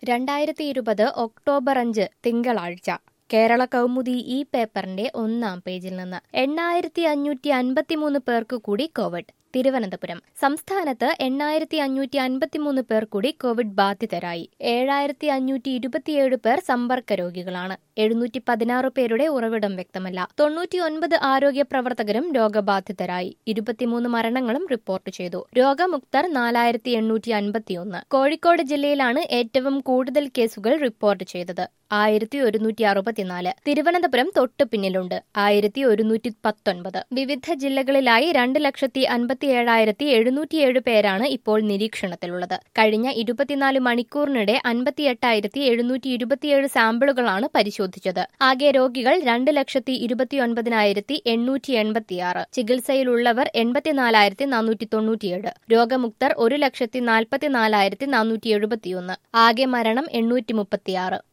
രണ്ടായിരത്തി ഇരുപത് ഒക്ടോബർ അഞ്ച് തിങ്കളാഴ്ച കേരള കൗമുദി ഈ പേപ്പറിന്റെ ഒന്നാം പേജിൽ നിന്ന് എണ്ണായിരത്തി അഞ്ഞൂറ്റി അൻപത്തിമൂന്ന് പേർക്ക് കൂടി കോവിഡ് തിരുവനന്തപുരം സംസ്ഥാനത്ത് എണ്ണായിരത്തി അഞ്ഞൂറ്റി അൻപത്തിമൂന്ന് പേർ കൂടി കോവിഡ് ബാധിതരായി ഏഴായിരത്തി അഞ്ഞൂറ്റി ഇരുപത്തിയേഴ് പേർ സമ്പർക്ക രോഗികളാണ് എഴുന്നൂറ്റി പതിനാറ് പേരുടെ ഉറവിടം വ്യക്തമല്ല തൊണ്ണൂറ്റി ഒൻപത് ആരോഗ്യ പ്രവർത്തകരും രോഗബാധിതരായി ഇരുപത്തിമൂന്ന് മരണങ്ങളും റിപ്പോർട്ട് ചെയ്തു രോഗമുക്തർ നാലായിരത്തി എണ്ണൂറ്റി അൻപത്തിയൊന്ന് കോഴിക്കോട് ജില്ലയിലാണ് ഏറ്റവും കൂടുതൽ കേസുകൾ റിപ്പോർട്ട് ചെയ്തത് ആയിരത്തി ഒരുന്നൂറ്റി അറുപത്തിനാല് തിരുവനന്തപുരം തൊട്ടു പിന്നിലുണ്ട് ആയിരത്തി ഒരുന്നൂറ്റി പത്തൊൻപത് വിവിധ ജില്ലകളിലായി രണ്ട് ലക്ഷത്തി അൻപത്തി ഏഴായിരത്തി എഴുന്നൂറ്റിയേഴ് പേരാണ് ഇപ്പോൾ നിരീക്ഷണത്തിലുള്ളത് കഴിഞ്ഞ ഇരുപത്തിനാല് മണിക്കൂറിനിടെ അൻപത്തിയെട്ടായിരത്തി എഴുന്നൂറ്റി ഇരുപത്തിയേഴ് സാമ്പിളുകളാണ് പരിശോധിച്ചത് ആകെ രോഗികൾ രണ്ട് ലക്ഷത്തി ഇരുപത്തിയൊൻപതിനായിരത്തി എണ്ണൂറ്റി എൺപത്തിയാറ് ചികിത്സയിലുള്ളവർ എൺപത്തിനാലായിരത്തി നാനൂറ്റി തൊണ്ണൂറ്റിയേഴ് രോഗമുക്തർ ഒരു ലക്ഷത്തി നാൽപ്പത്തിനാലായിരത്തി നാനൂറ്റി എഴുപത്തിയൊന്ന് ആകെ മരണം എണ്ണൂറ്റി മുപ്പത്തിയാറ്